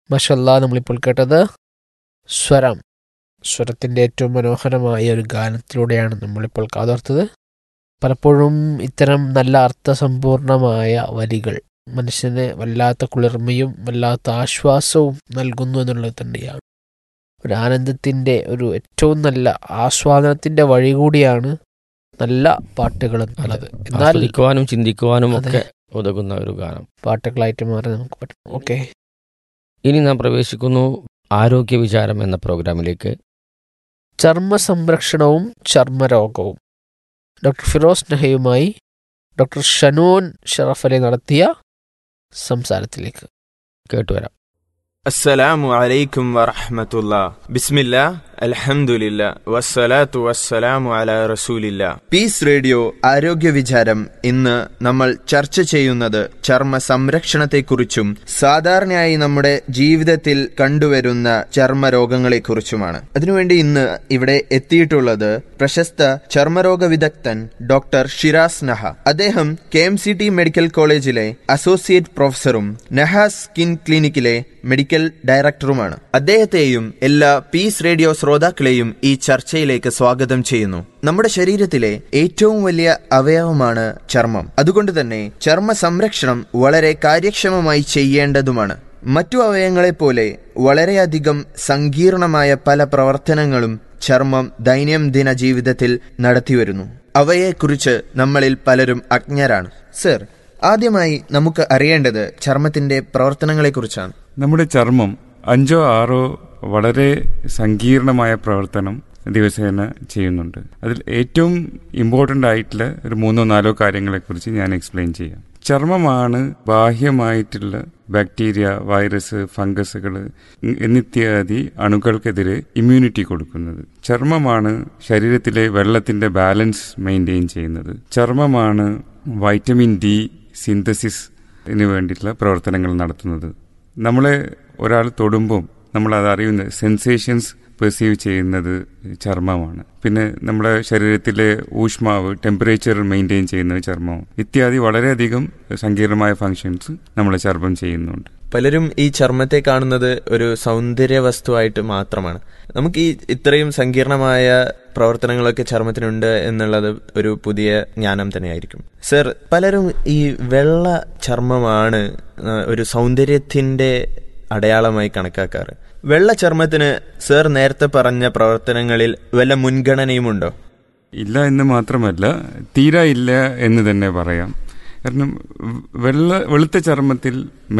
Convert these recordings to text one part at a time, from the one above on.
മഷല്ലാ നമ്മളിപ്പോൾ കേട്ടത് സ്വരം സ്വരത്തിൻ്റെ ഏറ്റവും മനോഹരമായ ഒരു ഗാനത്തിലൂടെയാണ് നമ്മളിപ്പോൾ കാതോർത്തത് പലപ്പോഴും ഇത്തരം നല്ല അർത്ഥസമ്പൂർണമായ വരികൾ മനുഷ്യന് വല്ലാത്ത കുളിർമയും വല്ലാത്ത ആശ്വാസവും നൽകുന്നു എന്നുള്ളത് തന്നെയാണ് ഒരു ആനന്ദത്തിൻ്റെ ഒരു ഏറ്റവും നല്ല ആസ്വാദനത്തിൻ്റെ വഴി കൂടിയാണ് നല്ല പാട്ടുകൾ എന്നുള്ളത് എന്നാൽ ആസ്വദിക്കുവാനും ചിന്തിക്കുവാനും അതെ. ഒക്കെ ഉതകുന്ന ഒരു ഗാനം പാട്ടുകളായിട്ട് മാറി നമുക്ക് പറ്റും ഓക്കെ ഇനി നാം പ്രവേശിക്കുന്നു ആരോഗ്യ വിചാരം എന്ന പ്രോഗ്രാമിലേക്ക് ചർമ്മ സംരക്ഷണവും ചർമ്മരോഗവും ഡോക്ടർ ഫിറോസ് നെഹയുമായി ഡോക്ടർ ഷനോൻ ഷറഫലി നടത്തിയ സംസാരത്തിലേക്ക് കേട്ടുവരാം السلام عليكم ورحمة الله بسم الله الحمد لله والصلاة والسلام على رسول الله പീസ് റേഡിയോ ആരോഗ്യ വിചാരം ഇന്ന് നമ്മൾ ചർച്ച ചെയ്യുന്നത് ചർമ്മ സംരക്ഷണത്തെക്കുറിച്ചും സാധാരണയായി നമ്മുടെ ജീവിതത്തിൽ കണ്ടുവരുന്ന ചർമ്മ രോഗങ്ങളെക്കുറിച്ചുമാണ് അതിനുവേണ്ടി ഇന്ന് ഇവിടെ എത്തിയിട്ടുള്ളത് പ്രശസ്ത ചർമ്മരോഗ വിദഗ്ധൻ ഡോക്ടർ ഷിറാസ് നഹ അദ്ദേഹം K M C T medical കോളേജിലെ അസോസിയേറ്റ് പ്രൊഫസറും നഹാസ് സ്കിൻ ക്ലിനിക്കിലെ മെഡിക്കൽ ഡയറക്ടറുമാണ് അദ്ദേഹത്തെയും എല്ലാ പീസ് റേഡിയോ ശ്രോതാക്കളെയും ഈ ചർച്ചയിലേക്ക് സ്വാഗതം ചെയ്യുന്നു നമ്മുടെ ശരീരത്തിലെ ഏറ്റവും വലിയ അവയവമാണ് ചർമ്മം അതുകൊണ്ട് തന്നെ ചർമ്മ സംരക്ഷണം വളരെ കാര്യക്ഷമമായി ചെയ്യേണ്ടതുമാണ് മറ്റു അവയവങ്ങളെ പോലെ വളരെയധികം സങ്കീർണമായ പല പ്രവർത്തനങ്ങളും ചർമ്മം ദൈനംദിന ജീവിതത്തിൽ നടത്തിവരുന്നു അവയെക്കുറിച്ച് നമ്മളിൽ പലരും അജ്ഞരാണ് സർ ആദ്യമായി നമുക്ക് അറിയേണ്ടത് ചർമ്മത്തിന്റെ പ്രവർത്തനങ്ങളെക്കുറിച്ചാണ് നമ്മുടെ ചർമ്മം അഞ്ചോ ആറോ വളരെ സങ്കീർണമായ പ്രവർത്തനം ദിവസേന ചെയ്യുന്നുണ്ട് അതിൽ ഏറ്റവും ഇമ്പോർട്ടൻ്റ് ആയിട്ടുള്ള ഒരു മൂന്നോ നാലോ കാര്യങ്ങളെക്കുറിച്ച് ഞാൻ എക്സ്പ്ലെയിൻ ചെയ്യാം ചർമ്മമാണ് ബാഹ്യമായിട്ടുള്ള ബാക്ടീരിയ വൈറസ് ഫംഗസുകൾ എന്നിത്യാദി അണുക്കൾക്കെതിരെ ഇമ്മ്യൂണിറ്റി കൊടുക്കുന്നത് ചർമ്മമാണ് ശരീരത്തിലെ വെള്ളത്തിന്റെ ബാലൻസ് മെയിൻറ്റെയിൻ ചെയ്യുന്നത് ചർമ്മമാണ് വൈറ്റമിൻ ഡി സിന്തസിസിന് വേണ്ടിയിട്ടുള്ള പ്രവർത്തനങ്ങൾ നടത്തുന്നത് നമ്മളെ ഒരാൾ തൊടുമ്പം നമ്മൾ അത് അറിയുന്നത് സെൻസേഷൻസ് പെർസീവ് ചെയ്യുന്നത് ചർമ്മമാണ് പിന്നെ നമ്മുടെ ശരീരത്തിലെ ഊഷ്മാവ് ടെമ്പറേച്ചർ മെയിൻറ്റെയിൻ ചെയ്യുന്നത് ചർമ്മം ഇത്യാദി വളരെയധികം സങ്കീർണമായ ഫങ്ഷൻസ് നമ്മളെ ചർമ്മം ചെയ്യുന്നുണ്ട് പലരും ഈ ചർമ്മത്തെ കാണുന്നത് ഒരു സൗന്ദര്യ വസ്തുവായിട്ട് മാത്രമാണ് നമുക്ക് ഈ ഇത്രയും സങ്കീർണമായ പ്രവർത്തനങ്ങളൊക്കെ ചർമ്മത്തിനുണ്ട് എന്നുള്ളത് ഒരു പുതിയ ജ്ഞാനം തന്നെയായിരിക്കും സർ പലരും ഈ വെള്ള ചർമ്മമാണ് ആ, ഒരു സൗന്ദര്യത്തിന്റെ അടയാളമായി കണക്കാക്കാറ് വെള്ള ചർമ്മത്തിന് സർ നേരത്തെ പറഞ്ഞ പ്രവർത്തനങ്ങളിൽ വല്ല മുൻഗണനയുമുണ്ടോ ഇല്ല എന്ന് മാത്രമല്ല തീരെ ഇല്ല എന്ന് തന്നെ പറയാം കാരണം വെള്ള വെളുത്ത ചർമ്മത്തിൽ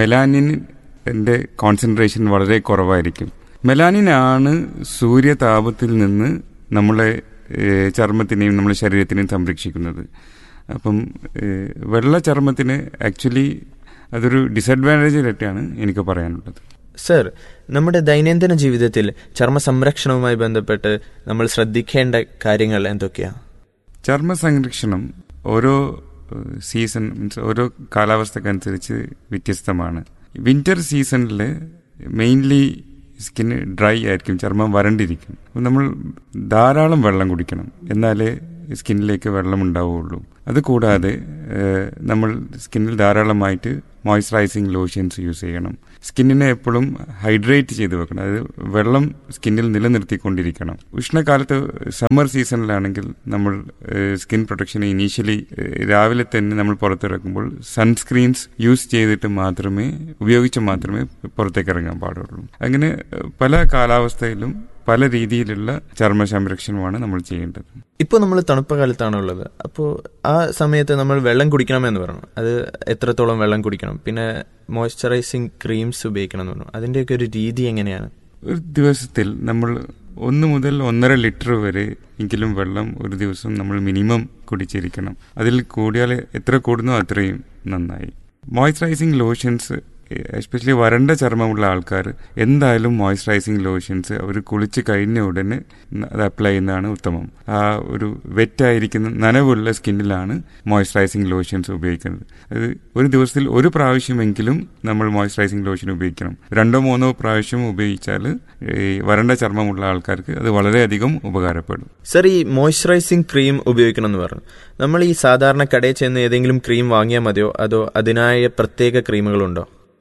മെലാനിൻ്റെ കോൺസെൻട്രേഷൻ വളരെ കുറവായിരിക്കും മെലാനിനാണ് സൂര്യതാപത്തിൽ നിന്ന് നമ്മളെ ഏഹ്, ചർമ്മത്തിനെയും നമ്മുടെ ശരീരത്തിനെയും സംരക്ഷിക്കുന്നത് അപ്പം ഏഹ്, വെള്ള ചർമ്മത്തിന് ആക്ച്വലി അതൊരു ഡിസഡ്വാൻറ്റേജ് ആയിട്ടാണ് എനിക്ക് പറയാനുള്ളത് സർ നമ്മുടെ ദൈനംദിന ജീവിതത്തിൽ ചർമ്മ സംരക്ഷണവുമായി ബന്ധപ്പെട്ട് നമ്മൾ ശ്രദ്ധിക്കേണ്ട കാര്യങ്ങൾ എന്തൊക്കെയാണ് ചർമ്മ സംരക്ഷണം ഓരോ ഏഹ്, സീസൺ മീൻസ് ഓരോ കാലാവസ്ഥക്കനുസരിച്ച് വ്യത്യസ്തമാണ് വിന്റർ സീസണിൽ മെയിൻലി സ്കിന്ന് ഡ്രൈ ആയിരിക്കും ചർമ്മം വരണ്ടിരിക്കും അപ്പോൾ നമ്മൾ ധാരാളം വെള്ളം കുടിക്കണം എന്നാലേ സ്കിന്നിലേക്ക് വെള്ളം ഉണ്ടാവുകയുള്ളൂ അതുകൂടാതെ ഏഹ്, നമ്മൾ സ്കിന്നിൽ ധാരാളമായിട്ട് മോയ്സ്ചറൈസിങ് ലോഷൻസ് യൂസ് ചെയ്യണം സ്കിന്നിനെ എപ്പോഴും ഹൈഡ്രേറ്റ് ചെയ്ത് വെക്കണം അതായത് വെള്ളം സ്കിന്നിൽ നിലനിർത്തിക്കൊണ്ടിരിക്കണം ഉഷ്ണകാലത്ത് സമ്മർ സീസണിലാണെങ്കിൽ നമ്മൾ സ്കിൻ പ്രൊട്ടക്ഷന് ഇനീഷ്യലി രാവിലെ തന്നെ നമ്മൾ പുറത്തിറക്കുമ്പോൾ സൺസ്ക്രീൻസ് യൂസ് ചെയ്തിട്ട് മാത്രമേ ഉപയോഗിച്ച് മാത്രമേ പുറത്തേക്ക് ഇറങ്ങാൻ പാടുള്ളൂ അങ്ങനെ ഏഹ്, പല കാലാവസ്ഥയിലും പല രീതിയിലുള്ള ചർമ്മ സംരക്ഷണമാണ് നമ്മൾ ചെയ്യേണ്ടത് ഇപ്പോൾ നമ്മൾ തണുപ്പ് കാലത്താണ് ഉള്ളത് അപ്പോൾ ആ സമയത്ത് നമ്മൾ വെള്ളം കുടിക്കണമെന്ന് പറഞ്ഞു അത് എത്രത്തോളം വെള്ളം കുടിക്കണം പിന്നെ മോയ്സ്ചറൈസിങ് ക്രീംസ് ഉപയോഗിക്കണം എന്ന് പറഞ്ഞു അതിൻ്റെയൊക്കെ ഒരു രീതി എങ്ങനെയാണ് ഒരു ദിവസത്തിൽ നമ്മൾ ഒന്ന് മുതൽ ഒന്നര ലിറ്റർ വരെ എങ്കിലും വെള്ളം ഒരു ദിവസം നമ്മൾ മിനിമം കുടിച്ചിരിക്കണം അതിൽ കൂടിയാൽ എത്ര കൂടുന്നോ അത്രയും നന്നായി മോയ്സ്ചറൈസിങ് ലോഷൻസ് എസ്പെഷ്യലി വരണ്ട ചർമ്മമുള്ള ആൾക്കാർ എന്തായാലും മോയ്സ്ചറൈസിങ് ലോഷൻസ് അവർ കുളിച്ച് കഴിഞ്ഞ ഉടനെ അത് അപ്ലൈ ചെയ്യുന്നതാണ് ഉത്തമം ആ ഒരു വെറ്റായിരിക്കുന്ന നനവുള്ള സ്കിന്നിലാണ് മോയ്സ്ചറൈസിങ് ലോഷൻസ് ഉപയോഗിക്കുന്നത് അത് ഒരു ദിവസത്തിൽ ഒരു പ്രാവശ്യമെങ്കിലും നമ്മൾ മോയ്സ്ചറൈസിങ് ലോഷൻ ഉപയോഗിക്കണം രണ്ടോ മൂന്നോ പ്രാവശ്യം ഉപയോഗിച്ചാൽ ഈ വരണ്ട ചർമ്മമുള്ള ആൾക്കാർക്ക് അത് വളരെയധികം ഉപകാരപ്പെടും സർ ഈ മോയ്സ്ചറൈസിങ് ക്രീം ഉപയോഗിക്കണം എന്ന് പറഞ്ഞു നമ്മൾ ഈ സാധാരണ കടയിൽ ചെന്ന് ഏതെങ്കിലും ക്രീം വാങ്ങിയാൽ മതിയോ അതോ അതിനായ പ്രത്യേക ക്രീമുകളുണ്ടോ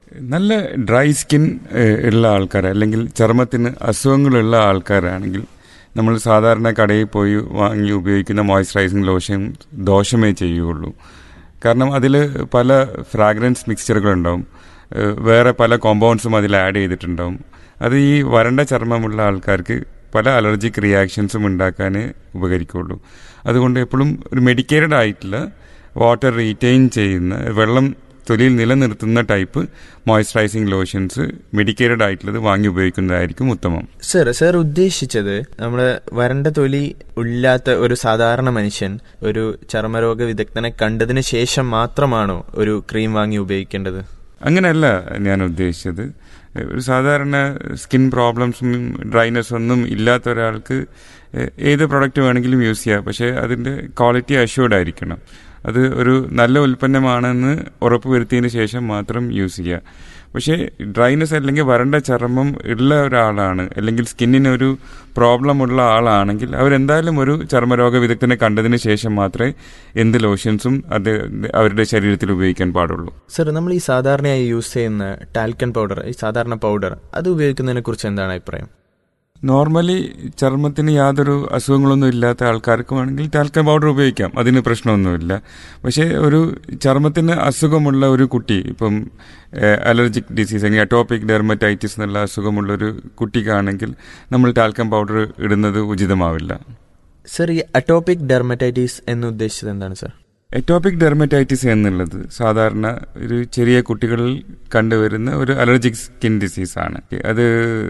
നല്ല ഡ്രൈ സ്കിൻ ഉള്ള ആൾക്കാർ അല്ലെങ്കിൽ ചർമ്മത്തിന് അസുഖങ്ങളുള്ള ആൾക്കാരാണെങ്കിൽ നമ്മൾ സാധാരണ കടയിൽ പോയി വാങ്ങി ഉപയോഗിക്കുന്ന മോയ്സ്ചറൈസിങ് ലോഷൻ ദോഷമേ ചെയ്യുകയുള്ളൂ കാരണം അതിൽ പല ഫ്രാഗ്രൻസ് മിക്സ്ചറുകളുണ്ടാവും ഏഹ് വേറെ പല കോമ്പൗണ്ട്സും അതിൽ ആഡ് ചെയ്തിട്ടുണ്ടാവും അത് ഈ വരണ്ട ചർമ്മമുള്ള ആൾക്കാർക്ക് പല അലർജിക് റിയാക്ഷൻസും ഉണ്ടാക്കാൻ ഉപകരിക്കുള്ളൂ അതുകൊണ്ട് എപ്പോഴും ഒരു മെഡിക്കേറ്റഡ് ആയിട്ടുള്ള വാട്ടർ റീറ്റെയിൻ ചെയ്യുന്ന വെള്ളം തൊലിയിൽ നിലനിർത്തുന്ന ടൈപ്പ് മോയ്സ്ചറൈസിങ് ലോഷൻസ് മെഡിക്കേറ്റഡ് ആയിട്ടുള്ളത് വാങ്ങി ഉപയോഗിക്കുന്നതായിരിക്കും ഉത്തമം സർ സർ ഉദ്ദേശിച്ചത് നമ്മുടെ വരണ്ട തൊലി ഇല്ലാത്ത ഒരു സാധാരണ മനുഷ്യൻ ഒരു ചർമ്മരോഗ വിദഗ്ധനെ കണ്ടതിന് ശേഷം മാത്രമാണോ ഒരു ക്രീം വാങ്ങി ഉപയോഗിക്കേണ്ടത് അങ്ങനെയല്ല ഞാൻ ഉദ്ദേശിച്ചത് ഒരു സാധാരണ സ്കിൻ പ്രോബ്ലംസും ഡ്രൈനെസ് ഒന്നും ഇല്ലാത്ത ഒരാൾക്ക് ഏ- ഏത് പ്രൊഡക്റ്റ് വേണമെങ്കിലും യൂസ് ചെയ്യാം പക്ഷേ അതിൻ്റെ ക്വാളിറ്റി അഷ്യൂർഡ് ആയിരിക്കണം അത് ഒരു നല്ല ഉൽപ്പന്നമാണെന്ന് ഉറപ്പുവരുത്തിയതിന് ശേഷം മാത്രം യൂസ് ചെയ്യുക പക്ഷേ ഡ്രൈനെസ് അല്ലെങ്കിൽ വരണ്ട ചർമ്മം ഉള്ള ഒരാളാണ് അല്ലെങ്കിൽ സ്കിന്നിന് ഒരു പ്രോബ്ലം ഉള്ള ആളാണെങ്കിൽ അവരെന്തായാലും ഒരു ചർമ്മരോഗ വിദഗ്ധനെ കണ്ടതിന് ശേഷം മാത്രമേ എന്ത് ലോഷൻസും അത് അവരുടെ ശരീരത്തിൽ ഉപയോഗിക്കാൻ പാടുള്ളൂ സർ നമ്മൾ ഈ സാധാരണയായി യൂസ് ചെയ്യുന്ന ടാൽക്കൻ പൗഡർ ഈ സാധാരണ പൗഡർ അത് ഉപയോഗിക്കുന്നതിനെ കുറിച്ച് എന്താണ് അഭിപ്രായം നോർമലി ചർമ്മത്തിന് യാതൊരു അസുഖങ്ങളൊന്നും ഇല്ലാത്ത ആൾക്കാർക്ക് വേണമെങ്കിൽ ടാൽക്കം പൗഡർ ഉപയോഗിക്കാം അതിന് പ്രശ്നമൊന്നുമില്ല പക്ഷേ ഒരു ചർമ്മത്തിന് അസുഖമുള്ള ഒരു കുട്ടി ഇപ്പം അലർജിക് ഡിസീസ് അല്ലെങ്കിൽ അറ്റോപിക് ഡെർമറ്റൈറ്റിസ് എന്നുള്ള അസുഖമുള്ള ഒരു കുട്ടിക്കാണെങ്കിൽ നമ്മൾ ടാൽക്കം പൗഡർ ഇടുന്നത് ഉചിതമാവില്ല സർ ഈ അറ്റോപിക് ഡെർമറ്റൈറ്റിസ് എന്ന് ഉദ്ദേശിച്ചത് എന്താണ് സർ എറ്റോപിക് ഡെർമറ്റൈറ്റിസ് എന്നുള്ളത് സാധാരണ ഒരു ചെറിയ കുട്ടികളിൽ കണ്ടുവരുന്ന ഒരു അലർജിക് സ്കിൻ ഡിസീസാണ് അത്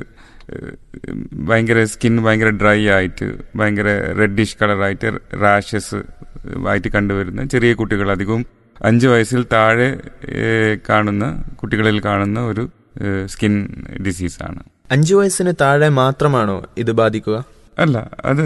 ഏഹ്, ഭയങ്കര സ്കിൻ ഭയങ്കര ഡ്രൈ ആയിട്ട് ഭയങ്കര റെഡിഷ് കളറായിട്ട് റാഷസ് ആയിട്ട് കണ്ടുവരുന്ന ചെറിയ കുട്ടികൾ അധികവും അഞ്ച് വയസ്സിൽ താഴെ ഏഹ്, കാണുന്ന കുട്ടികളിൽ കാണുന്ന ഒരു ഏഹ്, സ്കിൻ ഡിസീസാണ് അഞ്ചു വയസ്സിന് താഴെ മാത്രമാണോ ഇത് ബാധിക്കുക അല്ല അത്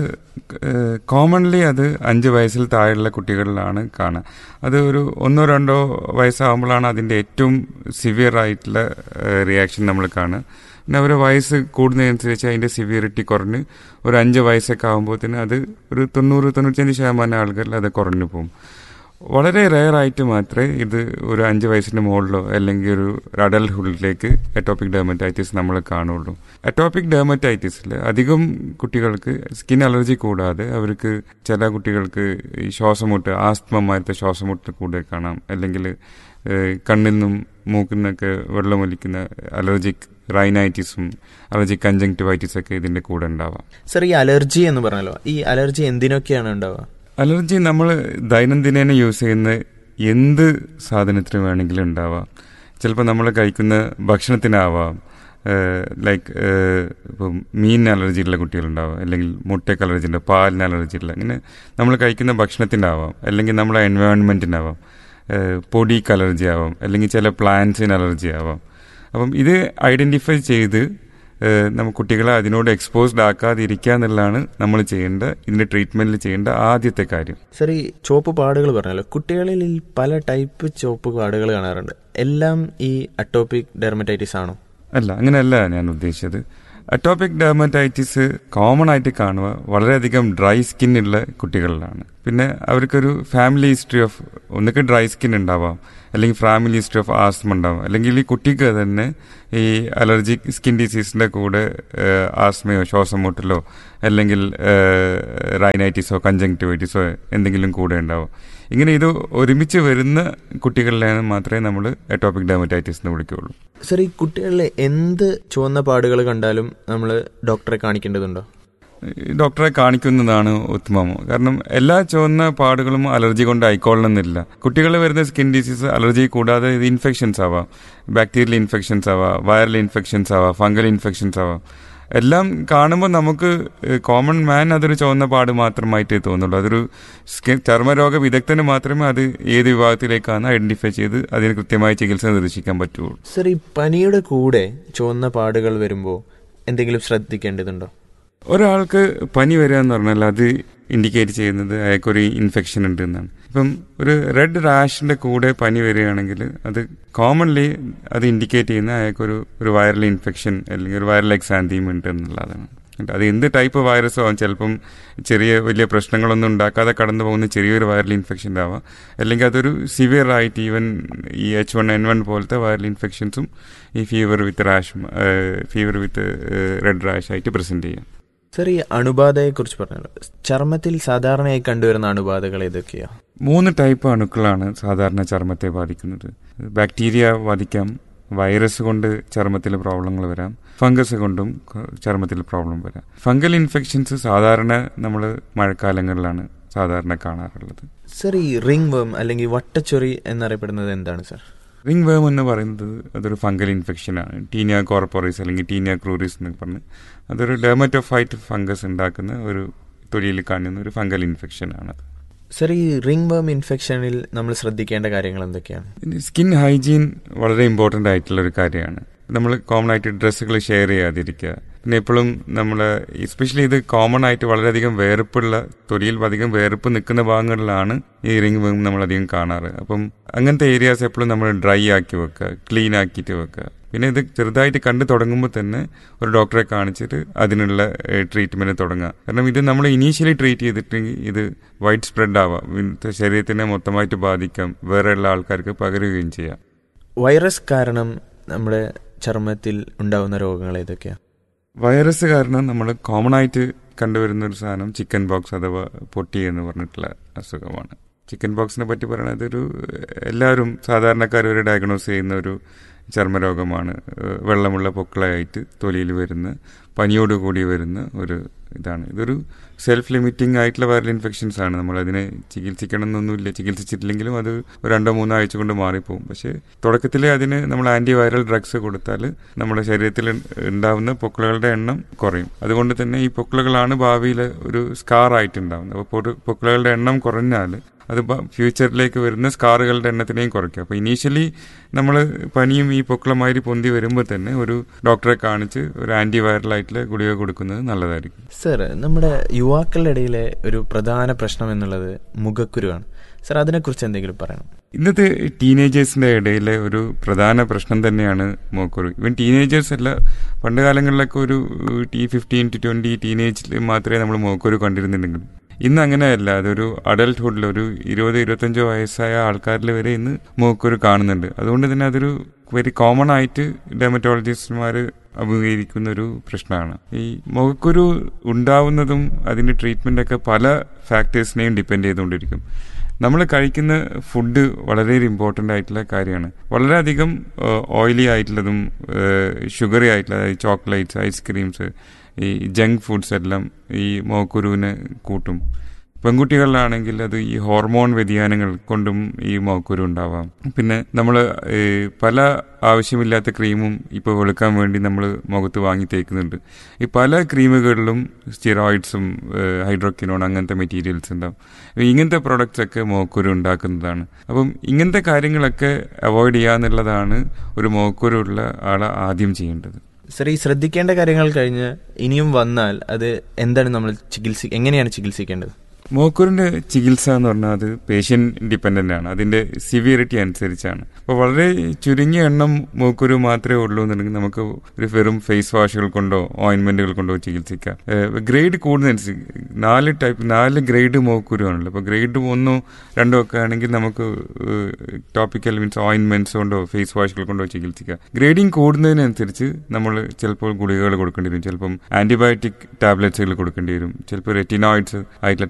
കോമൺലി അത് അഞ്ച് വയസ്സിൽ താഴെയുള്ള കുട്ടികളിലാണ് കാണുക അത് ഒരു ഒന്നോ രണ്ടോ വയസ്സാകുമ്പോഴാണ് അതിൻ്റെ ഏറ്റവും സിവിയർ ആയിട്ടുള്ള റിയാക്ഷൻ നമ്മൾ കാണുക പിന്നെ അവരെ വയസ്സ് കൂടുന്നതനുസരിച്ച് അതിൻ്റെ സിവിയറിറ്റി കുറഞ്ഞ് ഒരു അഞ്ച് വയസ്സൊക്കെ ആകുമ്പോഴത്തേന് അത് ഒരു തൊണ്ണൂറ് തൊണ്ണൂറ്റഞ്ച് ശതമാനം ആളുകളിൽ അത് കുറഞ്ഞു പോകും വളരെ റെയർ ആയിട്ട് മാത്രമേ ഇത് ഒരു അഞ്ച് വയസ്സിന് മുകളിലോ അല്ലെങ്കിൽ ഒരു അഡൽഹുഡിലേക്ക് അറ്റോപിക് ഡെർമറ്റൈറ്റിസ് നമ്മൾ കാണുള്ളൂ അറ്റോപിക് ഡെർമറ്റൈറ്റിസിൽ അധികം കുട്ടികൾക്ക് സ്കിൻ അലർജി കൂടാതെ അവർക്ക് ചില കുട്ടികൾക്ക് ഈ ശ്വാസമുട്ട് ആസ്തമമാരത്തെ ശ്വാസമുട്ട് കൂടെ കാണാം അല്ലെങ്കിൽ ഏഹ്, കണ്ണിൽ നിന്നും മൂക്കിൽ നിന്നൊക്കെ വെള്ളമൊലിക്കുന്ന അലർജിക് റൈനൈറ്റിസും അലർജിക് കഞ്ചങ്ക്ടിവൈറ്റിസ് ഒക്കെ ഇതിന്റെ കൂടെ ഉണ്ടാവാം സർ ഈ അലർജി എന്ന് പറഞ്ഞല്ലോ ഈ അലർജി എന്തിനൊക്കെയാണ് ഉണ്ടാവുക അലർജി നമ്മൾ ദൈനംദിനേന യൂസ് ചെയ്യുന്ന എന്ത് സാധനത്തിന് വേണമെങ്കിലും ഉണ്ടാവാം ചിലപ്പോൾ നമ്മൾ കഴിക്കുന്ന ഭക്ഷണത്തിനാവാം ലൈക്ക് ഇപ്പം മീനിന് അലർജി ഉള്ള കുട്ടികളുണ്ടാവാം അല്ലെങ്കിൽ മുട്ടയ്ക്ക് അലർജി ഉണ്ട് പാലിന് അലർജി ഉള്ള അങ്ങനെ നമ്മൾ കഴിക്കുന്ന ഭക്ഷണത്തിനാവാം അല്ലെങ്കിൽ നമ്മളെ എൻവയോൺമെൻറ്റിനാവാം പൊടിക്ക് അലർജി ആവാം അല്ലെങ്കിൽ ചില പ്ലാന്റ്സിന് അലർജി ആവാം അപ്പം ഇത് ഐഡൻറ്റിഫൈ ചെയ്ത് ഏഹ് നമ്മ കുട്ടികളെ അതിനോട് എക്സ്പോസ്ഡ് ആക്കാതിരിക്കുക എന്നുള്ളതാണ് നമ്മൾ ചെയ്യേണ്ട ഇതിന്റെ ട്രീറ്റ്മെന്റിൽ ചെയ്യേണ്ട ആദ്യത്തെ കാര്യം സർ ഈ ചുവപ്പ് പാടുകൾ പറഞ്ഞല്ലോ കുട്ടികളിൽ ഈ പല ടൈപ്പ് ചുവപ്പ് പാടുകൾ കാണാറുണ്ട് എല്ലാം ഈ അറ്റോപിക് ഡെർമറ്റൈറ്റിസ് ആണോ അല്ല അങ്ങനെയല്ല ഞാൻ ഉദ്ദേശിച്ചത് അറ്റോപിക് ഡെർമറ്റൈറ്റിസ് കോമൺ ആയിട്ട് കാണുക വളരെയധികം ഡ്രൈ സ്കിൻ ഉള്ള കുട്ടികളിലാണ് പിന്നെ അവർക്കൊരു ഫാമിലി ഹിസ്റ്ററി ഓഫ് ഒന്നുകിൽ ഡ്രൈ സ്കിൻ ഉണ്ടാവാം അല്ലെങ്കിൽ ഫാമിലി ഹിസ്റ്ററി ഓഫ് ആസ്മ ഉണ്ടാവാം അല്ലെങ്കിൽ ഈ കുട്ടിക്ക് തന്നെ ഈ അലർജിക് സ്കിൻ ഡിസീസിന്റെ കൂടെ ഏഹ്, ആസ്മയോ ശ്വാസം മുട്ടലോ അല്ലെങ്കിൽ റൈനൈറ്റിസോ കഞ്ചങ്ക്ടിവൈറ്റിസോ എന്തെങ്കിലും കൂടെ ഉണ്ടാവും ഇങ്ങനെ ഇത് ഒരുമിച്ച് വരുന്ന കുട്ടികളിലാണ് മാത്രമേ നമ്മൾ അറ്റോപിക് ഡെർമറ്റൈറ്റിസ് എന്ന് വിളിക്കുകയുള്ളൂ സർ ഈ കുട്ടികളിൽ എന്ത് ചുവന്ന പാടുകൾ കണ്ടാലും നമ്മൾ ഡോക്ടറെ കാണിക്കേണ്ടതുണ്ടോ ഈ ഡോക്ടറെ കാണിക്കുന്നതാണ് ഉത്തമം കാരണം എല്ലാ ചുവന്ന പാടുകളും അലർജി കൊണ്ട് ആയിക്കൊള്ളണമെന്നില്ല കുട്ടികളിൽ വരുന്ന സ്കിൻ ഡിസീസ് അലർജി കൂടാതെ ഇത് ഇൻഫെക്ഷൻസ് ആവാം ബാക്ടീരിയൽ ഇൻഫെക്ഷൻസ് ആവാം വൈറൽ ഇൻഫെക്ഷൻസ് ആവാം ഫംഗൽ ഇൻഫെക്ഷൻസ് ആവാം എല്ലാം കാണുമ്പോൾ നമുക്ക് കോമൺ മാൻ അതൊരു ചുവന്ന പാട് മാത്രമായിട്ടേ തോന്നുള്ളൂ അതൊരു സ്കിൻ ചർമ്മരോഗ വിദഗ്ധന് മാത്രമേ അത് ഏത് വിഭാഗത്തിലേക്കാണ് ഐഡന്റിഫൈ ചെയ്ത് അതിന് കൃത്യമായ ചികിത്സ നിർദ്ദേശിക്കാൻ പറ്റുള്ളൂ സർ ഈ പനിയുടെ കൂടെ ചുവന്ന പാടുകൾ വരുമ്പോൾ എന്തെങ്കിലും ശ്രദ്ധിക്കേണ്ടതുണ്ടോ ഒരാൾക്ക് പനി വരിക എന്ന് പറഞ്ഞാൽ അത് ഇൻഡിക്കേറ്റ് ചെയ്യുന്നത് അയാൾക്കൊരു ഇൻഫെക്ഷൻ ഉണ്ട് എന്നാണ് ഇപ്പം ഒരു റെഡ് റാഷിന്റെ കൂടെ പനി വരികയാണെങ്കിൽ അത് കോമൺലി അത് ഇൻഡിക്കേറ്റ് ചെയ്യുന്ന അയാൾക്കൊരു ഒരു വൈറൽ ഇൻഫെക്ഷൻ അല്ലെങ്കിൽ ഒരു വൈറൽ എക്സാന്തീം ഉണ്ട് എന്നുള്ളതാണ് അത് എന്ത് ടൈപ്പ് വൈറസോ ആവും ചിലപ്പം ചെറിയ വലിയ പ്രശ്നങ്ങളൊന്നും ഉണ്ടാക്കാതെ കടന്നു പോകുന്ന ചെറിയൊരു വൈറൽ ഇൻഫെക്ഷൻ ആവാം അല്ലെങ്കിൽ അതൊരു സിവിയർ ആയിട്ട് ഈവൻ ഈ എച്ച് വൺ എൻ വൺ പോലത്തെ വൈറൽ ഇൻഫെക്ഷൻസും ഈ fever with rash fever with red rash ആയിട്ട് പ്രസന്റ് ചെയ്യാം സർ ഈ അണുബാധയെ കുറിച്ച് പറഞ്ഞല്ലോ ചർമ്മത്തിൽ സാധാരണയായി കണ്ടുവരുന്ന അണുബാധകൾ ഏതൊക്കെയാ മൂന്ന് ടൈപ്പ് അണുക്കളാണ് സാധാരണ ചർമ്മത്തെ ബാധിക്കുന്നത് ബാക്ടീരിയ ബാധിക്കാം വൈറസ് കൊണ്ട് ചർമ്മത്തിൽ പ്രോബ്ലങ്ങൾ വരാം ഫംഗസ് കൊണ്ടും ചർമ്മത്തിൽ പ്രോബ്ലം വരാം ഫംഗൽ ഇൻഫെക്ഷൻസ് സാധാരണ നമ്മൾ മഴക്കാലങ്ങളിലാണ് സാധാരണ കാണാറുള്ളത് സർ ഈ റിംഗ് വേം അല്ലെങ്കിൽ വട്ടച്ചൊറി എന്നറിയപ്പെടുന്നത് എന്താണ് സർ റിംഗ് വേം എന്ന് പറയുന്നത് അതൊരു ഫംഗൽ ഇൻഫെക്ഷനാണ് ടീനിയ കോർപ്പോറീസ് അല്ലെങ്കിൽ ടീനിയ ക്രൂറീസ് എന്ന് പറഞ്ഞ് അതൊരു ഡെർമറ്റോഫൈറ്റ് ഫംഗസ് ഉണ്ടാക്കുന്ന ഒരു തൊലിയിൽ കാണുന്ന ഒരു ഫംഗൽ ഇൻഫെക്ഷനാണ് സർ ഈ റിംഗ് വേം ഇൻഫെക്ഷനിൽ നമ്മൾ ശ്രദ്ധിക്കേണ്ട കാര്യങ്ങൾ എന്തൊക്കെയാണ് സ്കിൻ ഹൈജീൻ വളരെ ഇമ്പോർട്ടൻ്റ് ആയിട്ടുള്ള ഒരു കാര്യമാണ് നമ്മൾ കോമൺ ആയിട്ട് ഡ്രസ്സുകൾ ഷെയർ ചെയ്യാതിരിക്കുക പിന്നെ എപ്പോഴും നമ്മൾ എസ്പെഷ്യലി ഇത് കോമൺ ആയിട്ട് വളരെയധികം വേർപ്പുള്ള തൊലിയിൽ അധികം വേർപ്പ് നിൽക്കുന്ന ഭാഗങ്ങളിലാണ് ഈ റിംഗ് വേം നമ്മൾ അധികം കാണാറ് അപ്പം അങ്ങനത്തെ ഏരിയാസ് എപ്പോഴും നമ്മൾ ഡ്രൈ ആക്കി വെക്കുക ക്ലീൻ ആക്കിയിട്ട് വെക്കുക പിന്നെ ഇത് ചെറുതായിട്ട് കണ്ടു തുടങ്ങുമ്പോൾ തന്നെ ഒരു ഡോക്ടറെ കാണിച്ചിട്ട് അതിനുള്ള ട്രീറ്റ്മെന്റ് തുടങ്ങുക കാരണം ഇത് നമ്മൾ ഇനീഷ്യലി ട്രീറ്റ് ചെയ്തിട്ടെങ്കിൽ ഇത് വൈഡ് സ്പ്രെഡ് ആവാം ശരീരത്തിനെ മൊത്തമായിട്ട് ബാധിക്കാം വേറെയുള്ള ആൾക്കാർക്ക് പകരുകയും ചെയ്യാം വൈറസ് കാരണം നമ്മുടെ ചർമ്മത്തിൽ ഉണ്ടാകുന്ന രോഗങ്ങൾ ഏതൊക്കെയാ വൈറസ് കാരണം നമ്മൾ കോമൺ ആയിട്ട് കണ്ടുവരുന്ന ഒരു സാധനം ചിക്കൻ ബോക്സ് അഥവാ പൊട്ടി എന്ന് പറഞ്ഞിട്ടുള്ള അസുഖമാണ് ചിക്കൻ ബോക്സിനെ പറ്റി പറയുന്നത് ഒരു എല്ലാവരും സാധാരണക്കാർ ഒരു ഡയഗ്നോസ് ചെയ്യുന്ന ഒരു ചർമ്മരോഗമാണ് വെള്ളമുള്ള പൊക്കളായിട്ട് തൊലിയിൽ വരുന്ന പനിയോടുകൂടി വരുന്ന ഒരു ഇതാണ് ഇതൊരു സെൽഫ് ലിമിറ്റിംഗ് ആയിട്ടുള്ള വൈറൽ ഇൻഫെക്ഷൻസ് ആണ് നമ്മൾ അതിനെ ചികിത്സിക്കണം എന്നൊന്നുമില്ല ചികിത്സിച്ചിട്ടില്ലെങ്കിലും അത് ഒരു രണ്ടോ മൂന്നോ ആഴ്ച കൊണ്ട് മാറിപ്പോകും പക്ഷേ തുടക്കത്തിൽ അതിന് നമ്മൾ ആന്റി വൈറൽ ഡ്രഗ്സ് കൊടുത്താൽ നമ്മുടെ ശരീരത്തിൽ ഉണ്ടാവുന്ന പൊക്കിളുകളുടെ എണ്ണം കുറയും അതുകൊണ്ട് തന്നെ ഈ പൊക്കിളുകളാണ് ഭാവിയിൽ ഒരു സ്കാർ ആയിട്ടുണ്ടാവുന്നത് അപ്പോൾ പൊക്കിളുകളുടെ എണ്ണം കുറഞ്ഞാൽ അത് ഫ്യൂച്ചറിലേക്ക് വരുന്ന സ്കാറുകളുടെ എണ്ണത്തിനെയും കുറയ്ക്കും അപ്പോൾ ഇനീഷ്യലി നമ്മൾ പനിയും ഈ പൊക്കളമാതിരി പൊന്തി വരുമ്പോൾ തന്നെ ഒരു ഡോക്ടറെ കാണിച്ച് ഒരു ആന്റി വൈറൽ ആയിട്ടുള്ള ഗുളിക കൊടുക്കുന്നത് നല്ലതായിരിക്കും സർ നമ്മുടെ യുവാക്കളുടെ ഇടയിലെ ഒരു പ്രധാന പ്രശ്നം എന്നുള്ളത് മുഖക്കുരുവാണ് സർ അതിനെക്കുറിച്ച് എന്തെങ്കിലും പറയണം ഇന്നത്തെ ടീനേജേഴ്സിന്റെ ഇടയിലെ ഒരു പ്രധാന പ്രശ്നം തന്നെയാണ് മോക്കുരു ഇവൻ ടീനേജേഴ്സ് അല്ല പണ്ട് കാലങ്ങളിലൊക്കെ ഒരു ടി ഫിഫ്റ്റീൻ ടു ട്വന്റി ടീനേജിൽ മാത്രമേ നമ്മൾ മോക്കുരു കണ്ടിരുന്നുണ്ടെങ്കിലും ഇന്ന് അങ്ങനെയല്ല അതൊരു അഡൽട്ട്ഹുഡിൽ ഒരു ഇരുപത് ഇരുപത്തഞ്ചോ വയസ്സായ ആൾക്കാരിൽ വരെ ഇന്ന് മൂക്കൊരു കാണുന്നുണ്ട് അതുകൊണ്ട് തന്നെ അതൊരു വെരി കോമൺ ആയിട്ട് ഡെമറ്റോളജിസ്റ്റുമാർ അഭിമുഖീകരിക്കുന്ന ഒരു പ്രശ്നമാണ് ഈ മുഖക്കുരു ഉണ്ടാവുന്നതും അതിന്റെ ട്രീറ്റ്മെന്റ് ഒക്കെ പല ഫാക്ടേഴ്സിനെയും ഡിപ്പെൻഡ് ചെയ്തുകൊണ്ടിരിക്കും നമ്മൾ കഴിക്കുന്ന ഫുഡ് വളരെ ഇമ്പോർട്ടൻ്റ് ആയിട്ടുള്ള കാര്യമാണ് വളരെയധികം ഓയിലി ആയിട്ടുള്ളതും ഷുഗറി ആയിട്ടുള്ള അതായത് ചോക്ലേറ്റ്സ് ഐസ്ക്രീംസ് ഈ ജങ്ക് ഫുഡ്സ് എല്ലാം ഈ മോക്കുരുവിനെ കൂട്ടും പെൺകുട്ടികളിലാണെങ്കിൽ അത് ഈ ഹോർമോൺ വ്യതിയാനങ്ങൾ കൊണ്ടും ഈ മോക്കുരു ഉണ്ടാവാം പിന്നെ നമ്മൾ പല ആവശ്യമില്ലാത്ത ക്രീമും ഇപ്പോൾ വെളുക്കാൻ വേണ്ടി നമ്മൾ മുഖത്ത് വാങ്ങി തേക്കുന്നുണ്ട് ഈ പല ക്രീമുകളിലും സ്റ്റിറോയിഡ്സും ഹൈഡ്രോക്കിനോൺ അങ്ങനത്തെ മെറ്റീരിയൽസ് ഉണ്ടാവും ഇങ്ങനത്തെ പ്രൊഡക്ട്സ് ഒക്കെ മോക്കുരു ഉണ്ടാക്കുന്നതാണ് അപ്പം ഇങ്ങനത്തെ കാര്യങ്ങളൊക്കെ അവോയ്ഡ് ചെയ്യാന്നുള്ളതാണ് ഒരു മോക്കുരു ഉള്ള ആളെ ആദ്യം ചെയ്യേണ്ടത് സർ ഈ ശ്രദ്ധിക്കേണ്ട കാര്യങ്ങൾ കഴിഞ്ഞ് ഇനിയും വന്നാൽ അത് എന്താണ് നമ്മൾ ചികിത്സ എങ്ങനെയാണ് ചികിത്സിക്കേണ്ടത് മോക്കൂറിന്റെ ചികിത്സ എന്ന് പറഞ്ഞാൽ അത് പേഷ്യന്റ് ഡിപ്പെൻഡന്റ് ആണ് അതിന്റെ സിവിയറിറ്റി അനുസരിച്ചാണ് അപ്പോൾ വളരെ ചുരുങ്ങിയ എണ്ണം മൂക്കുരു മാത്രമേ ഉള്ളൂ എന്നുണ്ടെങ്കിൽ നമുക്ക് ഒരു വെറും ഫേസ് വാഷുകൾ കൊണ്ടോ ഓയിൻമെന്റുകൾ കൊണ്ടോ ചികിത്സിക്കാം ഗ്രേഡ് കൂടുന്നതനുസരിച്ച് നാല് ടൈപ്പ് നാല് ഗ്രേഡ് മൂക്കുരു ആണല്ലോ അപ്പോൾ ഗ്രേഡ് ഒന്നോ രണ്ടോ ഒക്കെ ആണെങ്കിൽ നമുക്ക് ടോപ്പിക്കൽ മീൻസ് ഓയിൻമെന്റ്സ് കൊണ്ടോ ഫേസ് വാഷുകൾ കൊണ്ടോ ചികിത്സിക്കാം ഗ്രേഡിങ് കൂടുന്നതിനനുസരിച്ച് നമ്മൾ ചിലപ്പോൾ ഗുളികകൾ കൊടുക്കേണ്ടി വരും ചിലപ്പം ആന്റിബയോട്ടിക് ടാബ്ലറ്റ്സുകൾ കൊടുക്കേണ്ടി വരും ചിലപ്പോൾ റെറ്റിനോയിഡ്സ് ആയിട്ടുള്ള